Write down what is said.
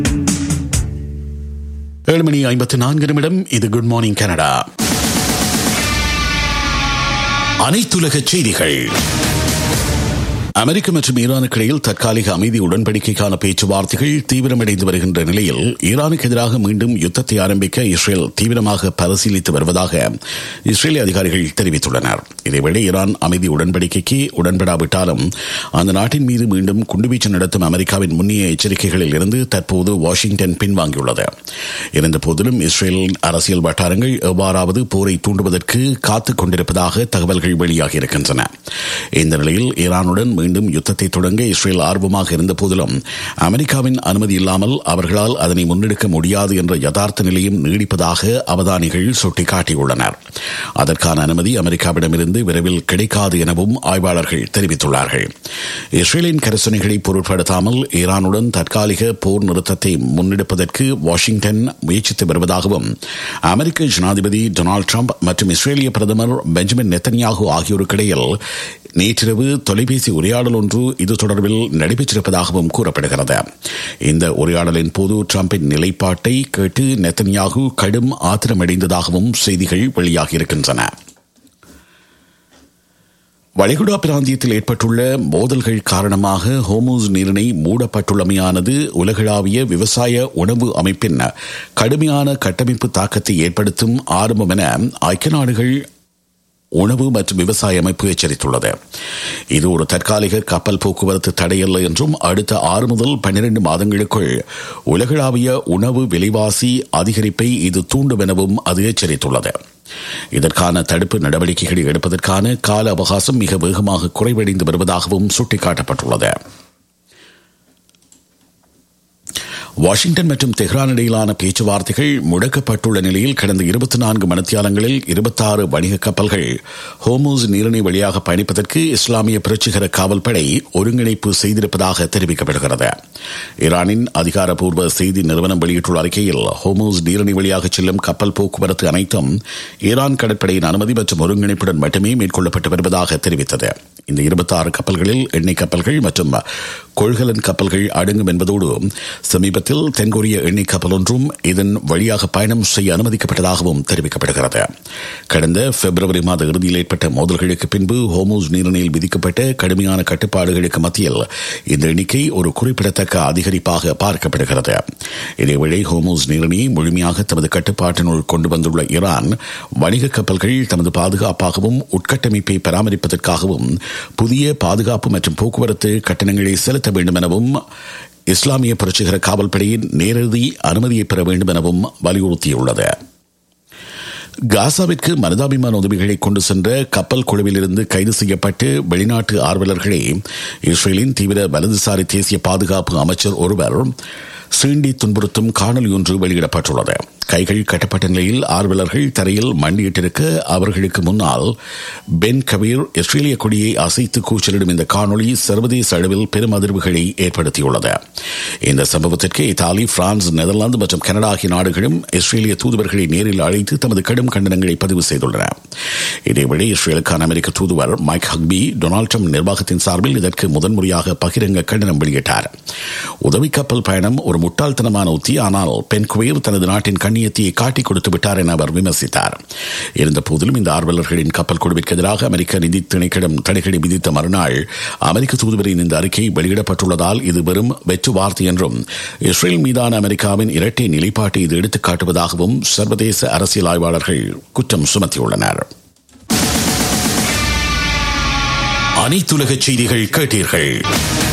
ஏழு மணி ஐம்பத்தி நான்கு நிமிடம் இது குட் மார்னிங் கனடா அனைத்துலக செய்திகள் அமெரிக்க மற்றும் ஈரானுக்கு இடையில் தற்காலிக அமைதி உடன்படிக்கைக்கான பேச்சுவார்த்தைகள் தீவிரமடைந்து வருகின்ற நிலையில் ஈரானுக்கு எதிராக மீண்டும் யுத்தத்தை ஆரம்பிக்க இஸ்ரேல் தீவிரமாக பரிசீலித்து வருவதாக இஸ்ரேலிய அதிகாரிகள் தெரிவித்துள்ளனர் இதேவேளை ஈரான் அமைதி உடன்படிக்கைக்கு உடன்படாவிட்டாலும் அந்த நாட்டின் மீது மீண்டும் குண்டுவீச்சு நடத்தும் அமெரிக்காவின் முன்னிய எச்சரிக்கைகளில் இருந்து தற்போது வாஷிங்டன் பின்வாங்கியுள்ளது இருந்த போதிலும் இஸ்ரேலின் அரசியல் வட்டாரங்கள் எவ்வாறாவது போரை தூண்டுவதற்கு காத்துக் கொண்டிருப்பதாக தகவல்கள் வெளியாகியிருக்கின்றன இந்த நிலையில் ஈரானுடன் மீண்டும் யுத்தத்தை தொடங்க இஸ்ரேல் ஆர்வமாக இருந்த போதிலும் அமெரிக்காவின் அனுமதி இல்லாமல் அவர்களால் அதனை முன்னெடுக்க முடியாது என்ற யதார்த்த நிலையும் நீடிப்பதாக அவதானிகள் சுட்டிக்காட்டியுள்ளனர் அதற்கான அனுமதி அமெரிக்காவிடமிருந்து விரைவில் கிடைக்காது எனவும் ஆய்வாளர்கள் தெரிவித்துள்ளார்கள் இஸ்ரேலின் கரிசனைகளை பொருட்படுத்தாமல் ஈரானுடன் தற்காலிக போர் நிறுத்தத்தை முன்னெடுப்பதற்கு வாஷிங்டன் முயற்சித்து வருவதாகவும் அமெரிக்க ஜனாதிபதி டொனால்டு டிரம்ப் மற்றும் இஸ்ரேலிய பிரதமர் பெஞ்சமின் நெத்தன்யாகு ஆகியோருக்கிடையில் நேற்றிரவு தொலைபேசி உரையாடல் ஒன்று இது தொடர்பில் நடைபெற்றிருப்பதாகவும் கூறப்படுகிறது இந்த உரையாடலின் போது டிரம்பின் நிலைப்பாட்டை கேட்டு நெத்தன்யாகு கடும் ஆத்திரமடைந்ததாகவும் செய்திகள் வெளியாகியிருக்கின்றன வளைகுடா பிராந்தியத்தில் ஏற்பட்டுள்ள மோதல்கள் காரணமாக ஹோமூஸ் நீரிணை மூடப்பட்டுள்ளமையானது உலகளாவிய விவசாய உணவு அமைப்பின் கடுமையான கட்டமைப்பு தாக்கத்தை ஏற்படுத்தும் ஆரம்பம் என ஐக்கிய நாடுகள் உணவு மற்றும் விவசாய அமைப்பு எச்சரித்துள்ளது இது ஒரு தற்காலிக கப்பல் போக்குவரத்து தடையல்ல என்றும் அடுத்த ஆறு முதல் பன்னிரண்டு மாதங்களுக்குள் உலகளாவிய உணவு விலைவாசி அதிகரிப்பை இது தூண்டும் எனவும் அது எச்சரித்துள்ளது இதற்கான தடுப்பு நடவடிக்கைகளை எடுப்பதற்கான கால அவகாசம் மிக வேகமாக குறைவடைந்து வருவதாகவும் சுட்டிக்காட்டப்பட்டுள்ளது வாஷிங்டன் மற்றும் தெஹ்ரான் இடையிலான பேச்சுவார்த்தைகள் முடக்கப்பட்டுள்ள நிலையில் கடந்த இருபத்தி நான்கு மணித்தியாலங்களில் இருபத்தாறு வணிக கப்பல்கள் ஹோமூஸ் நீரிணை வழியாக பயணிப்பதற்கு இஸ்லாமிய புரட்சிகர காவல்படை ஒருங்கிணைப்பு செய்திருப்பதாக தெரிவிக்கப்படுகிறது ஈரானின் அதிகாரப்பூர்வ செய்தி நிறுவனம் வெளியிட்டுள்ள அறிக்கையில் ஹோமூஸ் நீரிணை வழியாக செல்லும் கப்பல் போக்குவரத்து அனைத்தும் ஈரான் கடற்படையின் அனுமதி மற்றும் ஒருங்கிணைப்புடன் மட்டுமே மேற்கொள்ளப்பட்டு வருவதாக தெரிவித்தது இந்த இருபத்தி ஆறு கப்பல்களில் எண்ணெய் கப்பல்கள் மற்றும் கொள்கலன் கப்பல்கள் அடங்கும் என்பதோடு சமீபத்தில் தென்கொரிய எண்ணெய் கப்பல் ஒன்றும் இதன் வழியாக பயணம் செய்ய அனுமதிக்கப்பட்டதாகவும் தெரிவிக்கப்படுகிறது கடந்த பிப்ரவரி மாத இறுதியில் ஏற்பட்ட மோதல்களுக்கு பின்பு ஹோமூஸ் நீரிணையில் விதிக்கப்பட்ட கடுமையான கட்டுப்பாடுகளுக்கு மத்தியில் இந்த எண்ணிக்கை ஒரு குறிப்பிடத்தக்க அதிகரிப்பாக பார்க்கப்படுகிறது இதேவேளை ஹோமூஸ் நீரிணையை முழுமையாக தமது கட்டுப்பாட்டினுள் கொண்டு வந்துள்ள ஈரான் வணிக கப்பல்கள் தமது பாதுகாப்பாகவும் உட்கட்டமைப்பை பராமரிப்பதற்காகவும் புதிய பாதுகாப்பு மற்றும் போக்குவரத்து கட்டணங்களை செலுத்த வேண்டும் எனவும் இஸ்லாமிய புரட்சிகர காவல்படையின் நேரடி அனுமதியை பெற வேண்டும் எனவும் வலியுறுத்தியுள்ளது காசாவிற்கு மனிதாபிமான உதவிகளை கொண்டு சென்ற கப்பல் குழுவிலிருந்து கைது செய்யப்பட்டு வெளிநாட்டு ஆர்வலர்களை இஸ்ரேலின் தீவிர வலதுசாரி தேசிய பாதுகாப்பு அமைச்சர் ஒருவர் சீண்டி துன்புறுத்தும் காணொலி ஒன்று வெளியிடப்பட்டுள்ளது கைகள் கட்டப்பட்ட நிலையில் ஆர்வலர்கள் தரையில் மண்டியிட்டிருக்க அவர்களுக்கு முன்னால் பென் கபீர் இஸ்ரேலிய கொடியை அசைத்து கூச்சலிடும் இந்த காணொலி சர்வதேச அளவில் பெரும் அதிர்வுகளை ஏற்படுத்தியுள்ளது இந்த சம்பவத்திற்கு இத்தாலி பிரான்ஸ் நெதர்லாந்து மற்றும் கனடா ஆகிய நாடுகளும் இஸ்ரேலிய தூதுவர்களை நேரில் அழைத்து தமது கடும் கண்டனங்களை பதிவு செய்துள்ளன இதேவேளை இஸ்ரேலுக்கான அமெரிக்க தூதுவர் மைக் ஹக்பி டொனால்டு ட்ரம்ப் நிர்வாகத்தின் சார்பில் இதற்கு முதன்முறையாக பகிரங்க கண்டனம் வெளியிட்டார் உதவி கப்பல் பயணம் ஒரு முட்டாள்தனமான உத்தி ஆனால் பென் குவேர் தனது நாட்டின் கண்ணியத்தை காட்டிக் கொடுத்து விட்டார் என அவர் விமர்சித்தார் இருந்த போதிலும் இந்த ஆர்வலர்களின் கப்பல் குழுவிற்கு எதிராக அமெரிக்க நிதி திணைக்களம் தடைகளை விதித்த மறுநாள் அமெரிக்க தூதுவரின் இந்த அறிக்கை வெளியிடப்பட்டுள்ளதால் இது வெறும் வெற்று வார்த்தை என்றும் இஸ்ரேல் மீதான அமெரிக்காவின் இரட்டை நிலைப்பாட்டை இது எடுத்துக் காட்டுவதாகவும் சர்வதேச அரசியல் ஆய்வாளர்கள் குற்றம் சுமத்தியுள்ளனர் அனைத்துலக செய்திகள் கேட்டீர்கள்